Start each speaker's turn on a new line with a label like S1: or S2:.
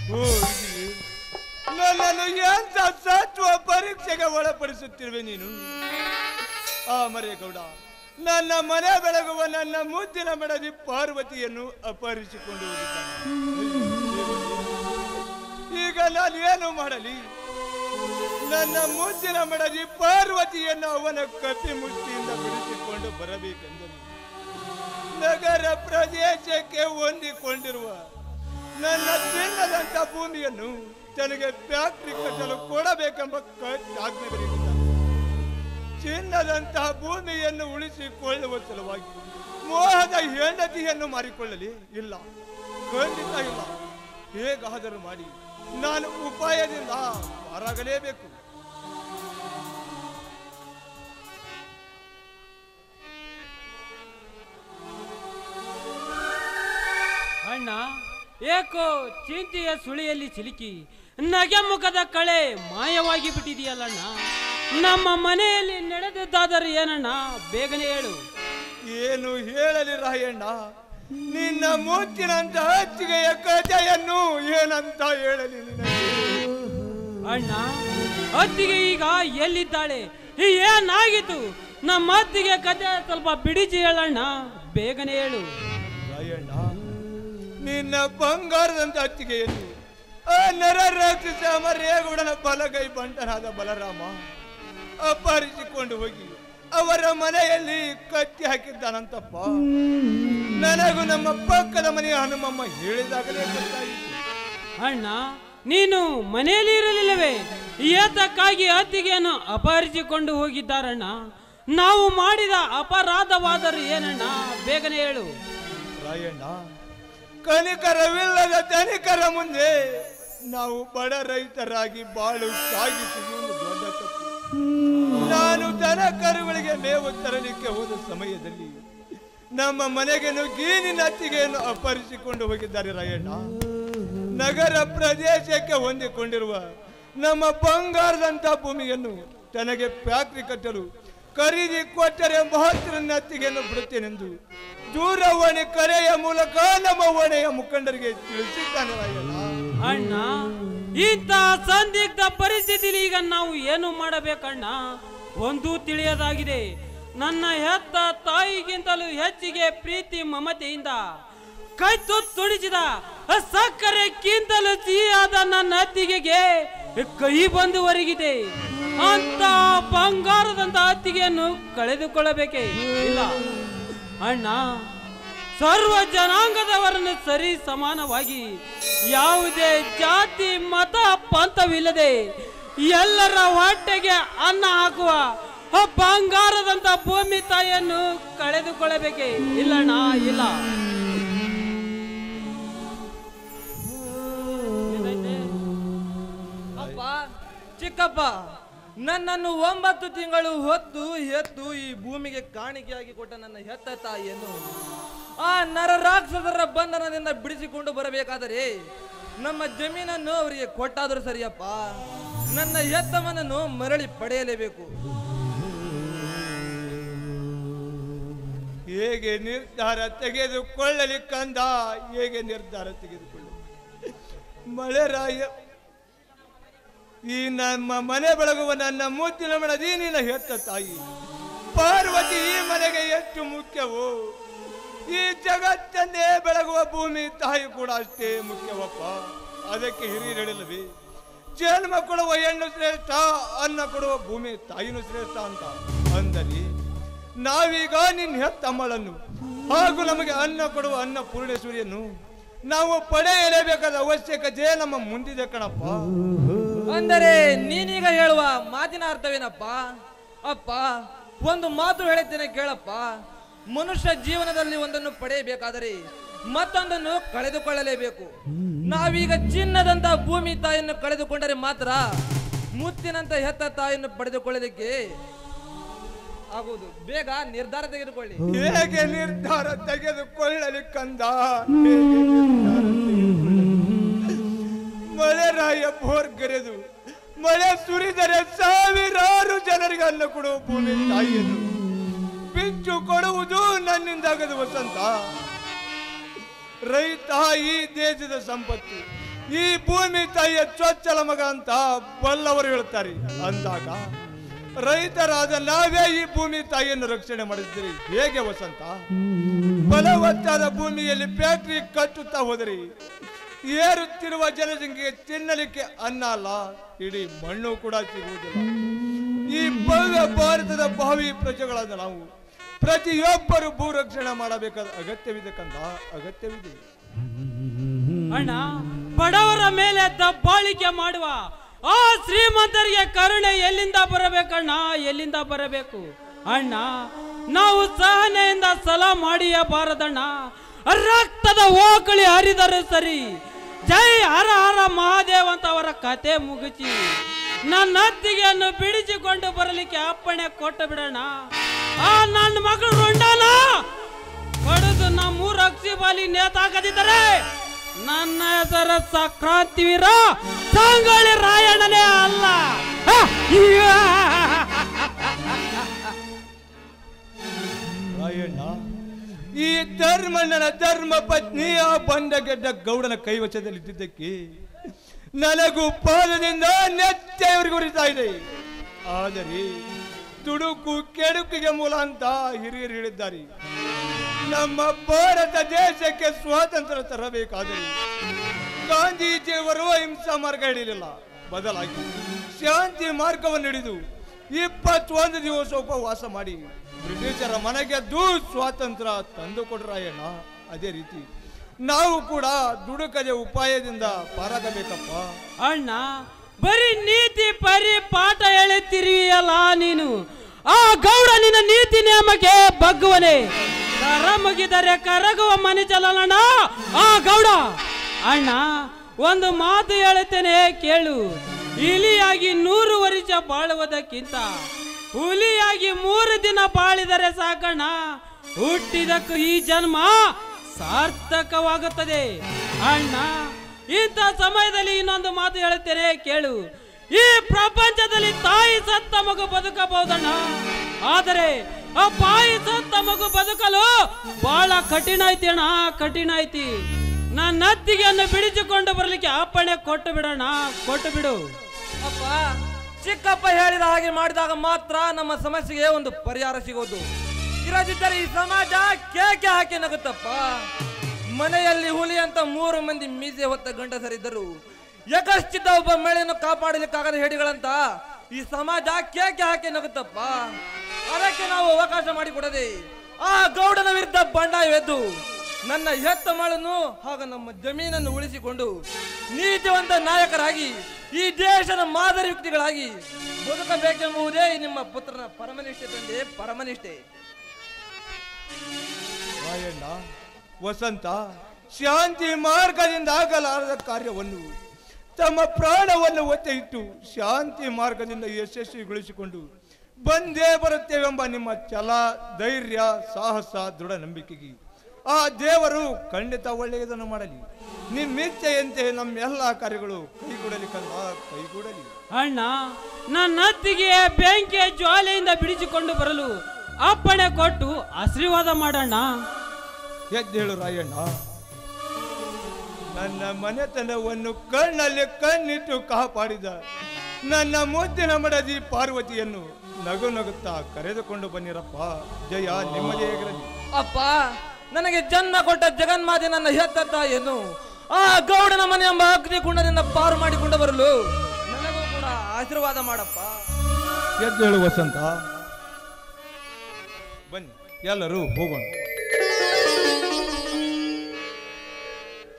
S1: ಓ ವಿಧಿಯೇ, ನನ್ನನ್ನು ಎಂತ ಸತ್ವ ಪರೀಕ್ಷೆಗೆ ಒಳಪಡಿಸುತ್ತಿರುವೆ ನೀನು ಆ ಮರೇಗೌಡ ನನ್ನ ಮನೆ ಬೆಳಗುವ ನನ್ನ ಮುದ್ದಿನ ಮಡದಿ ಪಾರ್ವತಿಯನ್ನು ಅಪಹರಿಸಿಕೊಂಡು ಹೋಗಿದ್ದಾನೆ ಈಗ ನಾನು ಏನು ಮಾಡಲಿ ನನ್ನ ಮುದ್ದಿನ ಮಡದಿ ಪಾರ್ವತಿಯನ್ನು ಅವನ ಕಪಿ ಮುಷ್ಟಿಯಿಂದ ಬಿಡಿಸಿಕೊಂಡು ಬರಬೇಕೆಂದರೆ ನಗರ ಪ್ರದೇಶಕ್ಕೆ ಹೊಂದಿಕೊಂಡಿರುವ ನನ್ನ ಚಿನ್ನದಂತ ಭೂಮಿಯನ್ನು ತನಗೆ ಫ್ಯಾಕ್ಟ್ರಿ ಕಟ್ಟಲು ಕೊಡಬೇಕೆಂಬ ಆಜ್ಞೆ ಬರೆದಿದ್ದಾನೆ ಚಿನ್ನದಂತಹ ಭೂಮಿಯನ್ನು ಉಳಿಸಿಕೊಳ್ಳುವ ಸಲುವಾಗಿ ಮೋಹದ ಹೆಂಡತಿಯನ್ನು ಮಾರಿಕೊಳ್ಳಲಿ ಇಲ್ಲ ಖಂಡಿತ ಇಲ್ಲ ಹೇಗಾದರೂ ಮಾಡಿ ನಾನು ಉಪಾಯದಿಂದ ಹೊರಗಲೇಬೇಕು
S2: ಅಣ್ಣ ಏಕೋ ಚಿಂತೆಯ ಸುಳಿಯಲ್ಲಿ ಸಿಲುಕಿ ನಗೆ ಮುಖದ ಕಳೆ ಮಾಯವಾಗಿ ಬಿಟ್ಟಿದೆಯಲ್ಲಣ್ಣ ನಮ್ಮ ಮನೆಯಲ್ಲಿ ನಡೆದದ್ದಾದರೆ ಏನಣ್ಣ ಬೇಗನೆ ಹೇಳು
S1: ಏನು ಹೇಳಲಿ ರಾಯಣ್ಣ ನಿನ್ನ ಮೂಚಿನಂತ ಹಚ್ಚಿಗೆಯ ಕಥೆಯನ್ನು ಏನಂತ ಹೇಳಲಿ ನಿನಗೆ
S2: ಅಣ್ಣ ಅತ್ತಿಗೆ ಈಗ ಎಲ್ಲಿದ್ದಾಳೆ ಈ ಏನಾಗಿತ್ತು ನಮ್ಮ ಅತ್ತಿಗೆ ಕತೆ ಸ್ವಲ್ಪ ಬಿಡಿಸಿ ಹೇಳಣ್ಣ ಬೇಗನೆ ಹೇಳು
S1: ರಾಯಣ್ಣ ನಿನ್ನ ಬಂಗಾರದಂತ ಹಚ್ಚಿಗೆಯನ್ನು ಆ ನರ ರಾಕ್ಷಸ ಮರೇಗೌಡನ ಬಲಗೈ ಬಂಟನಾದ ಬಲರಾಮ ಅಪಹರಿಸಿಕೊಂಡು ಹೋಗಿ ಅವರ ಮನೆಯಲ್ಲಿ ಕತ್ತಿ ಹಾಕಿದ್ದಾನಂತಪ್ಪ ನನಗೂ ನಮ್ಮ ಪಕ್ಕದ ಮನೆಯ ಹನುಮಮ್ಮ ಹೇಳಿದಾಗಲೇ ಗೊತ್ತಾಯಿತು
S2: ಅಣ್ಣ ನೀನು ಮನೆಯಲ್ಲಿ ಇರಲಿಲ್ಲವೇ ಏತಕ್ಕಾಗಿ ಅತ್ತಿಗೆಯನ್ನು ಅಪಹರಿಸಿಕೊಂಡು ಹೋಗಿದ್ದಾರಣ್ಣ ನಾವು ಮಾಡಿದ ಅಪರಾಧವಾದರೂ ಏನಣ್ಣ ಬೇಗನೆ ಹೇಳು
S1: ರಾಯಣ್ಣ ಕನಿಕರವಿಲ್ಲದ ಧನಿಕರ ಮುಂದೆ ನಾವು ಬಡ ರೈತರಾಗಿ ಬಾಳು ಸಾಗಿಸುವುದು ದೊಡ್ಡ ತಪ್ಪು ನಾನು ದನ ಕರುಗಳಿಗೆ ಮೇವು ತರಲಿಕ್ಕೆ ಹೋದ ಸಮಯದಲ್ಲಿ ನಮ್ಮ ಮನೆಗೆ ನುಗ್ಗಿ ನಿನ್ನ ಅತ್ತಿಗೆಯನ್ನು ಅಪಹರಿಸಿಕೊಂಡು ಹೋಗಿದ್ದಾರೆ ರಾಯಣ್ಣ ನಗರ ಪ್ರದೇಶಕ್ಕೆ ಹೊಂದಿಕೊಂಡಿರುವ ನಮ್ಮ ಬಂಗಾರದಂತ ಭೂಮಿಯನ್ನು ತನಗೆ ಫ್ಯಾಕ್ಟ್ರಿ ಕಟ್ಟಲು ಖರೀದಿ ಕೊಟ್ಟರೆ ಮಾತ್ರ ಅತ್ತಿಗೆಯನ್ನು ಬಿಡುತ್ತೇನೆಂದು ದೂರವಾಣಿ ಕರೆಯ ಮೂಲಕ ನಮ್ಮ ಓಣೆಯ ಮುಖಂಡರಿಗೆ ತಿಳಿಸಿದ್ದಾನೆ ರಾಯಣ್ಣ
S2: ಅಣ್ಣ ಇಂಥ ಸಂದಿಗ್ಧ ಪರಿಸ್ಥಿತಿಲಿ ಈಗ ನಾವು ಏನು ಮಾಡಬೇಕಣ್ಣ ಒಂದು ತಿಳಿಯದಾಗಿದೆ ನನ್ನ ಹೆತ್ತ ತಾಯಿಗಿಂತಲೂ ಹೆಚ್ಚಿಗೆ ಪ್ರೀತಿ ಮಮತೆಯಿಂದ ಕೈ ತುಡಿಸಿದ ಸಕ್ಕರೆಕ್ಕಿಂತಲೂ ಸಿಹಿಯಾದ ನನ್ನ ಅತ್ತಿಗೆಗೆ ಕೈ ಬಂದು ಒರಗಿದೆ ಅಂತ ಬಂಗಾರದಂತ ಅತ್ತಿಗೆಯನ್ನು ಕಳೆದುಕೊಳ್ಳಬೇಕೇ ಇಲ್ಲ ಅಣ್ಣ ಸರ್ವ ಜನಾಂಗದವರನ್ನು ಸರಿ ಸಮಾನವಾಗಿ ಯಾವುದೇ ಜಾತಿ ಮತ ಪಂಥವಿಲ್ಲದೆ ಎಲ್ಲರ ಹೊಟ್ಟೆಗೆ ಅನ್ನ ಹಾಕುವ ಆ ಬಂಗಾರದಂತ ಭೂಮಿ ತಾಯಿಯನ್ನು ಕಳೆದುಕೊಳ್ಳಬೇಕೆ ಇಲ್ಲಣ್ಣ ಇಲ್ಲ ಏನಾಯ್ತೆ?
S3: ಅಪ್ಪ ಚಿಕ್ಕಪ್ಪ ನನ್ನನ್ನು ಒಂಬತ್ತು ತಿಂಗಳು ಹೊತ್ತು ಎತ್ತು ಈ ಭೂಮಿಗೆ ಕಾಣಿಕೆಯಾಗಿ ಕೊಟ್ಟ ನನ್ನ ಹೆತ್ತ ತಾಯಿಯನ್ನು ಆ ನರರಾಕ್ಷಸರ ಬಂಧನದಿಂದ ಬಿಡಿಸಿಕೊಂಡು ಬರಬೇಕಾದರೆ ನಮ್ಮ ಜಮೀನನ್ನು ಅವರಿಗೆ ಕೊಟ್ಟಾದರೂ ಸರಿಯಪ್ಪ ನನ್ನ ಹೆತ್ತವನನ್ನು ಮರಳಿ ಪಡೆಯಲೇಬೇಕು
S1: ಹೇಗೆ ನಿರ್ಧಾರ ತೆಗೆದುಕೊಳ್ಳಲಿ ಕಂದ ಹೇಗೆ ನಿರ್ಧಾರ ತೆಗೆದುಕೊಳ್ಳಲಿ ಮಳೆರಾಯ ಈ ನಮ್ಮ ಮನೆ ಬೆಳಗುವ ನನ್ನ ಮುದ್ದಿನ ಮಡದಿ ನಿನ್ನ ಹೆತ್ತ ತಾಯಿ ಪಾರ್ವತಿ ಈ ಮನೆಗೆ ಎಷ್ಟು ಮುಖ್ಯವೋ ಈ ಜಗತ್ತನ್ನೇ ಬೆಳಗುವ ಭೂಮಿ ತಾಯಿ ಕೂಡ ಅಷ್ಟೇ ಮುಖ್ಯವಪ್ಪ ಅದಕ್ಕೆ ಹಿರಿಯರಿಲ್ಲವೇ ಜನ್ಮ ಕೊಡುವ ಹೆಣ್ಣು ಶ್ರೇಷ್ಠ ಅನ್ನ ಕೊಡುವ ಭೂಮಿ ತಾಯಿನೂ ಶ್ರೇಷ್ಠ ಅಂತ ಅಂದಲ್ಲಿ ನಾವೀಗ ನಿನ್ನ ಹೆತ್ತಮ್ಮಳನ್ನು ಹಾಗೂ ನಮಗೆ ಅನ್ನ ಕೊಡುವ ಅನ್ನ ಪೂರ್ಣೇಶ್ವರಿಯನ್ನು ನಾವು ಪಡೆಯಲೇಬೇಕಾದ ಅವಶ್ಯಕತೆ ನಮ್ಮ ಮುಂದಿದೆ ಕಣಪ್ಪ
S3: ಅಂದರೆ ನೀನೀಗ ಹೇಳುವ ಮಾತಿನ ಅರ್ಥವೇನಪ್ಪ ಅಪ್ಪ ಒಂದು ಮಾತು ಹೇಳುತ್ತೇನೆ ಕೇಳಪ್ಪ ಮನುಷ್ಯ ಜೀವನದಲ್ಲಿ ಒಂದನ್ನು ಪಡೆಯಬೇಕಾದರೆ ಮತ್ತೊಂದನ್ನು ಕಳೆದುಕೊಳ್ಳಲೇಬೇಕು ನಾವೀಗ ಚಿನ್ನದಂತ ಭೂಮಿ ತಾಯಿಯನ್ನು ಕಳೆದುಕೊಂಡರೆ ಮಾತ್ರ ಮುತ್ತಿನಂತ ಹೆತ್ತ ತಾಯಿಯನ್ನು ಪಡೆದುಕೊಳ್ಳೋದಕ್ಕೆ ಆಗುವುದು ಬೇಗ ನಿರ್ಧಾರ ತೆಗೆದುಕೊಳ್ಳಿ
S1: ಹೇಗೆ ನಿರ್ಧಾರ ತೆಗೆದುಕೊಳ್ಳಲಿ ಕಂದ ಹೇಗೆ ನಿರ್ಧಾರ ತೆಗೆದುಕೊಳ್ಳಲಿ? ಮಳೆರಾಯ ಬೋರ್ಗರೆದು ಮಳೆ ಸುರಿದರೆ ಸಾವಿರಾರು ಜನರಿಗೆ ಅನ್ನ ಕೊಡುವ ಭೂಮಿ ತಾಯಿಯನ್ನು ಬಿಚ್ಚು ಕೊಡುವುದು ನನ್ನಿಂದಾಗದು ವಸಂತ ರೈತ ಈ ದೇಶದ ಸಂಪತ್ತು ಈ ಭೂಮಿ ತಾಯಿಯ ಚೊಚ್ಚಲ ಮಗ ಅಂತ ಬಲ್ಲವರು ಹೇಳ್ತಾರೆ ಅಂದಾಗ ರೈತರಾದ ನಾವೇ ಈ ಭೂಮಿ ತಾಯಿಯನ್ನು ರಕ್ಷಣೆ ಮಾಡಿದ್ರಿ ಹೇಗೆ ವಸಂತ ಫಲವತ್ತಾದ ಭೂಮಿಯಲ್ಲಿ ಫ್ಯಾಕ್ಟರಿ ಕಟ್ಟುತ್ತಾ ಹೋದ್ರಿ ಏರುತ್ತಿರುವ ಜನಸಂಖ್ಯೆಗೆ ತಿನ್ನಲಿಕ್ಕೆ ಅನ್ನ ಅಲ್ಲ ಇಡೀ ಮಣ್ಣು ಕೂಡ ಸಿಗುವುದಿಲ್ಲ ಈ ಭವ್ಯ ಭಾರತದ ಭಾವಿ ಪ್ರಜೆಗಳಾದ ನಾವು ಪ್ರತಿಯೊಬ್ಬರು ಭೂ ರಕ್ಷಣೆ ಮಾಡಬೇಕಾದ ಅಗತ್ಯವಿದೆ ಕಂದ ಅಗತ್ಯವಿದೆ
S2: ಅಣ್ಣ ಬಡವರ ಮೇಲೆ ದಬ್ಬಾಳಿಕೆ ಮಾಡುವ ಆ ಶ್ರೀಮಂತರಿಗೆ ಕರುಣೆ ಎಲ್ಲಿಂದ ಬರಬೇಕಣ್ಣ ಎಲ್ಲಿಂದ ಬರಬೇಕು ಅಣ್ಣ ನಾವು ಸಹನೆಯಿಂದ ಸಲ ಮಾಡಿಯಬಾರದಣ್ಣ ರಕ್ತದ ಓಕಳಿ ಹರಿದರೂ ಸರಿ ಜೈ ಹರ ಹರ ಮಹಾದೇವ್ ಅಂತ ಅವರ ಕತೆ ಮುಗಿಸಿ ನನ್ನ ಅತ್ತಿಗೆಯನ್ನು ಬಿಡಿಸಿಕೊಂಡು ಬರಲಿಕ್ಕೆ ಅಪ್ಪಣೆ ಕೊಟ್ಟು ಬಿಡೋಣ ಆ ನನ್ನ ಮಗಳು ರುಂಡಾನ ಕಡಿದು ನಮ್ಮೂರ ಅಕ್ಷಿ ಬಾಲಿ ನೇತಾಕದಿದ್ದರೆ ನನ್ನ ಹೆಸರ ಸಕ್ರಾಂತಿವೀರ ಸಂಗೊಳ್ಳಿ ರಾಯಣ್ಣನೇ ಅಲ್ಲ ಹ! ಇಯ್ಯ!
S1: ರಾಯಣ್ಣ ಈ ಧರ್ಮಣ್ಣನ ಧರ್ಮ ಪತ್ನಿ ಆ ಬಂಡಗೆಡ್ಡ ಗೌಡನ ಕೈವಶದಲ್ಲಿದ್ದಕ್ಕೆ ನನಗೂ ಪಾದದಿಂದ ನೆತ್ತೆಯವರಿಗೆ ಉರಿತಾ ಇದೆ ಆದರೆ ತುಡುಕು ಕೆಡುಕಿಗೆ ಮೂಲ ಅಂತ ಹಿರಿಯರು ಹೇಳಿದ್ದಾರೆ ನಮ್ಮ ಭಾರತ ದೇಶಕ್ಕೆ ಸ್ವಾತಂತ್ರ್ಯ ತರಬೇಕಾದರೆ ಗಾಂಧೀಜಿಯವರು ಅಹಿಂಸಾ ಮಾರ್ಗ ಹಿಡಿಯಲಿಲ್ಲ ಬದಲಾಗಿ ಶಾಂತಿ ಮಾರ್ಗವನ್ನು ಹಿಡಿದು ಇಪ್ಪತ್ತೊಂದು ದಿವಸ ಉಪವಾಸ ಮಾಡಿ ಬ್ರಿಟಿಷರ ಮನೆಗೆದ್ದು ಸ್ವಾತಂತ್ರ್ಯ ತಂದು ಕೊಡ್ರಾಯಣ್ಣ ಅದೇ ರೀತಿ ನಾವು ಕೂಡ ದುಡುಕದೆ ಉಪಾಯದಿಂದ ಪಾರಾಗಬೇಕಪ್ಪ
S2: ಅಣ್ಣ ಬರೀ ನೀತಿ ಪರಿ ಪಾಠ ಹೇಳುತ್ತಿರುವಿಯಲ್ಲ ನೀನು ಆ ಗೌಡ ನಿನ್ನ ನೀತಿ ನಿಯಮಕ್ಕೆ ಬಗ್ಗುವನೆ ಕರ ಮುಗಿದರೆ ಕರಗುವ ಮನೆ ಚಲನಣ್ಣ ಆ ಗೌಡ ಅಣ್ಣ ಒಂದು ಮಾತು ಹೇಳುತ್ತೇನೆ ಕೇಳು ಇಲಿಯಾಗಿ ನೂರು ವರ್ಷ ಬಾಳುವುದಕ್ಕಿಂತ ಹುಲಿಯಾಗಿ ಮೂರು ದಿನ ಬಾಳಿದರೆ ಸಾಕಣ್ಣ ಹುಟ್ಟಿದಕ್ಕೂ ಈ ಜನ್ಮ ಸಾರ್ಥಕವಾಗುತ್ತದೆ ಅಣ್ಣ ಇಂಥ ಸಮಯದಲ್ಲಿ ಇನ್ನೊಂದು ಮಾತು ಹೇಳುತ್ತೇನೆ ಕೇಳು ಈ ಪ್ರಪಂಚದಲ್ಲಿ ತಾಯಿ ಸತ್ತ ಮಗು ಬದುಕಬಹುದಣ್ಣ ಆದರೆ ಆ ಬಾಯಿ ಸತ್ತ ಮಗು ಬದುಕಲು ಬಹಳ ಕಠಿಣ ಐತಿ ಅಣ್ಣ ಕಠಿಣ ಐತಿ ನನ್ನ ಅತ್ತಿಗೆಯನ್ನು ಬಿಡಿಸಿಕೊಂಡು ಬರಲಿಕ್ಕೆ ಅಪ್ಪಣೆ ಕೊಟ್ಟು ಬಿಡೋಣ ಕೊಟ್ಟು ಬಿಡು
S3: ಅಪ್ಪ ಚಿಕ್ಕಪ್ಪ ಹೇಳಿದ ಹಾಗೆ ಮಾಡಿದಾಗ ಮಾತ್ರ ನಮ್ಮ ಸಮಸ್ಯೆಗೆ ಒಂದು ಪರಿಹಾರ ಸಿಗೋದು ಇರದಿದ್ದರೆ ಈ ಸಮಾಜ ಕೇಕೆ ಹಾಕಿ ನಗುತ್ತಪ್ಪ ಮನೆಯಲ್ಲಿ ಹುಲಿ ಅಂತ ಮೂರು ಮಂದಿ ಮೀಸೆ ಹೊತ್ತ ಗಂಡಸರಿದ್ದರು ಯಕಶ್ಚಿತ ಒಬ್ಬ ಮಳೆಯನ್ನು ಕಾಪಾಡಲಿಕ್ಕಾಗದ ಹೆಡಿಗಳಂತ ಈ ಸಮಾಜ ಕೇಕೆ ಹಾಕಿ ನಗುತ್ತಪ್ಪ ಅದಕ್ಕೆ ನಾವು ಅವಕಾಶ ಮಾಡಿಕೊಡದೆ ಆ ಗೌಡನ ವಿರುದ್ಧ ಬಂಡಾಯ ಎದ್ದು ನನ್ನ ಹೆತ್ತ ಮಳನ್ನು ಹಾಗೂ ನಮ್ಮ ಜಮೀನನ್ನು ಉಳಿಸಿಕೊಂಡು ನೀತಿವಂತ ನಾಯಕರಾಗಿ ಈ ದೇಶದ ಮಾದರಿ ವ್ಯಕ್ತಿಗಳಾಗಿ ಬದುಕಬೇಕೆಂಬುದೇ ನಿಮ್ಮ ಪುತ್ರನ ಪರಮನಿಷ್ಠೆ ತಂದೆ ಪರಮನಿಷ್ಠೆ
S1: ರಾಯಣ್ಣ ವಸಂತ ಶಾಂತಿ ಮಾರ್ಗದಿಂದ ಆಗಲಾರದ ಕಾರ್ಯವನ್ನು ತಮ್ಮ ಪ್ರಾಣವನ್ನು ಒತ್ತೆ ಇಟ್ಟು ಶಾಂತಿ ಮಾರ್ಗದಿಂದ ಯಶಸ್ವಿಗೊಳಿಸಿಕೊಂಡು ಬಂದೇ ಬರುತ್ತೇವೆಂಬ ನಿಮ್ಮ ಛಲ ಧೈರ್ಯ ಸಾಹಸ ದೃಢ ನಂಬಿಕೆಗೆ ಆ ದೇವರು ಖಂಡಿತ ಒಳ್ಳೆಯದನ್ನು ಮಾಡಲಿ ನಿಮ್ಮಿಚ್ಛೆಯಂತೆ ನಮ್ಮ ಎಲ್ಲ ಕಾರ್ಯಗಳು ಕೈಗೂಡಲಿ ಕಂದ ಕೈಗೂಡಲಿ
S2: ಅಣ್ಣ ನನ್ನ ಅತ್ತಿಗೆ ಬೆಂಕಿಯ ಜ್ವಾಲೆಯಿಂದ ಬಿಡಿಸಿಕೊಂಡು ಬರಲು ಅಪ್ಪಣೆ ಕೊಟ್ಟು ಆಶೀರ್ವಾದ ಮಾಡೋಣ
S1: ಎದ್ದೇಳು ರಾಯಣ್ಣ ನನ್ನ ಮನೆತನವನ್ನು ಕಣ್ಣಲ್ಲಿ ಕಣ್ಣಿಟ್ಟು ಕಾಪಾಡಿದ ನನ್ನ ಮುದ್ದಿನ ಮಡದಿ ಪಾರ್ವತಿಯನ್ನು ನಗು ನಗುತ್ತಾ ಕರೆದುಕೊಂಡು ಬನ್ನಿರಪ್ಪ ಜಯ ನಿಮ್ಮದೇ ಆಗಿರಲಿ
S3: ಅಪ್ಪ ನನಗೆ ಜನ್ಮ ಕೊಟ್ಟ ಜಗನ್ಮಾತೆ ನನ್ನ ಹೆತ್ತ ತಾಯಿಯನ್ನು ಆ ಗೌಡನ ಮನೆ ಎಂಬ ಅಗ್ನಿಕುಂಡದಿಂದ ಪಾರು ಮಾಡಿಕೊಂಡು ಬರಲು ನನಗೂ ಕೂಡ ಆಶೀರ್ವಾದ ಮಾಡಪ್ಪ
S1: ಎದ್ದೇಳು ವಸಂತ ಬನ್ನಿ ಎಲ್ಲರೂ ಹೋಗೋಣ